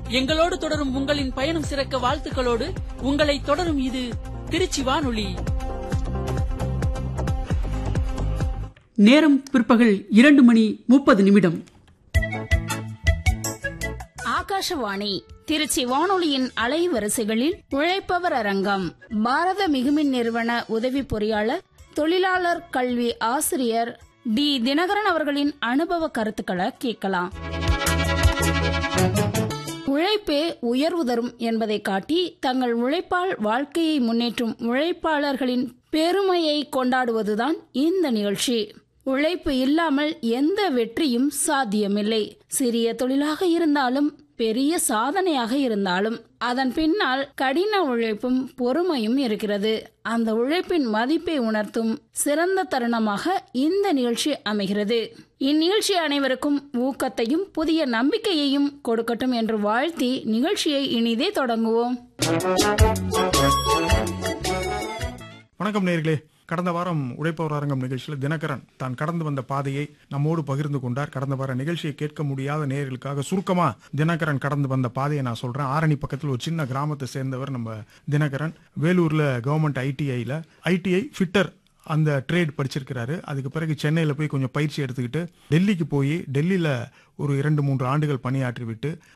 எங்களோடு தொடரும் உங்களின் பயணம் சிறக்க வாழ்த்துக்களோடு உங்களை தொடரும் இது திருச்சி வானொலி நேரம் பிற்பகல் இரண்டு மணி முப்பது நிமிடம் ஆகாஷவாணி திருச்சி வானொலியின் அலைவரிசைகளில் உழைப்பவர் அரங்கம் பாரத மிகுமின் நிறுவன உதவி பொறியாளர் தொழிலாளர் கல்வி ஆசிரியர் டி தினகரன் அவர்களின் அனுபவ கருத்துக்களை கேட்கலாம் உழைப்பே உயர்வு தரும் என்பதை காட்டி தங்கள் உழைப்பால் வாழ்க்கையை முன்னேற்றும் உழைப்பாளர்களின் பெருமையை கொண்டாடுவதுதான் இந்த நிகழ்ச்சி உழைப்பு இல்லாமல் எந்த வெற்றியும் சாத்தியமில்லை சிறிய தொழிலாக இருந்தாலும் பெரிய சாதனையாக இருந்தாலும் அதன் பின்னால் கடின உழைப்பும் பொறுமையும் இருக்கிறது அந்த உழைப்பின் மதிப்பை உணர்த்தும் சிறந்த தருணமாக இந்த நிகழ்ச்சி அமைகிறது இந்நிகழ்ச்சி அனைவருக்கும் ஊக்கத்தையும் புதிய நம்பிக்கையையும் கொடுக்கட்டும் என்று வாழ்த்தி நிகழ்ச்சியை இனிதே தொடங்குவோம் வணக்கம் நேர்களே கடந்த வாரம் உழைப்பவர் அரங்கம் நிகழ்ச்சியில் தினகரன் தான் கடந்து வந்த பாதையை நம்மோடு பகிர்ந்து கொண்டார் கடந்த வார நிகழ்ச்சியை கேட்க முடியாத நேர்களுக்காக சுருக்கமா தினகரன் கடந்து வந்த பாதையை நான் சொல்றேன் ஆரணி பக்கத்தில் ஒரு சின்ன கிராமத்தை சேர்ந்தவர் நம்ம தினகரன் வேலூர்ல கவர்மெண்ட் ஐடிஐல ஐடிஐ ஃபிட்டர் அந்த ட்ரேட் படிச்சிருக்கிறாரு அதுக்கு பிறகு சென்னையில் போய் கொஞ்சம் பயிற்சி எடுத்துக்கிட்டு டெல்லிக்கு போய் டெல்லியில் ஒரு இரண்டு மூன்று ஆண்டுகள் பணியாற்றி விட்டு